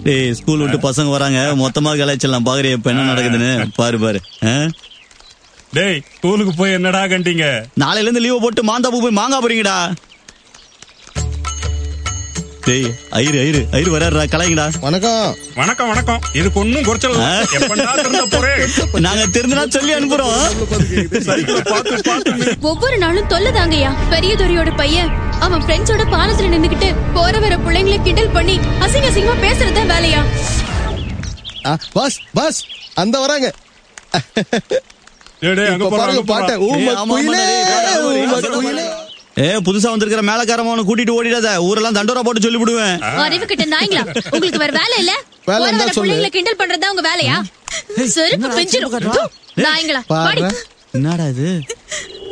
டேய் ஸ்கூல் விட்டு பசங்க வராங்க மொத்தமா கலாய்ச்சலாம் பாக்குறிய இப்ப என்ன நடக்குதுன்னு பாரு பாரு ஆ? டேய் ஸ்கூலுக்கு போய் என்னடா கண்டீங்க நாளையில இருந்து லீவ் போட்டு மாந்தாப்பு போய் மாங்கா போறீங்கடா டேய் ஐரு ஐரு ஐரு வராருடா கலாய்ங்கடா வணக்கம் வணக்கம் வணக்கம் இதுக்கு ஒன்னும் குறைச்சல் இல்ல. எப்பண்டா திருந்த போறேன் நாங்க தெரிஞ்சுனா சொல்லி அனுப்புறோம் சைக்கிளை பார்த்து பார்த்து நின்னு ஒவ்வொரு நாளும் தொல்லதாங்கய்யா பெரியதுரையோட பையன் அவன் ஃப்ரெண்ட்ஸோட பாலத்துல நின்னுக்கிட்டு போற வர பிள்ளைங்களை கிண்டல் பண்ணி அசிங்க அசிங்கமா பேசுறதுதான் வேலையா ஆ, பஸ் பஸ் அந்த வராங்க டேய், டேய், அங்க இப்ப போறா, பாருங்க அங்க போறா. பாட்டை ஊம ஏய், ஆமா, குயிலே ஆமா, டேய், வேற ஊரு, ஊம வேற ஊரு. குயிலே ஏ புதுசா வந்திருக்கிற மேலக்காரமான கூட்டிட்டு ஓடிடாத ஊரெல்லாம் தண்டோரா போட்டு சொல்லி விடுவேன் அறிவு கிட்ட நாய்ங்களா உங்களுக்கு வேற வேலை இல்ல வேலை போற இருந்தா வர சொல்லு. பிள்ளைங்களை கிண்டல் பண்றதா உங்க வேலையா செருப்பு பிஞ்சிரும் நாய்ங்களா பாரு வாடி என்னடா இது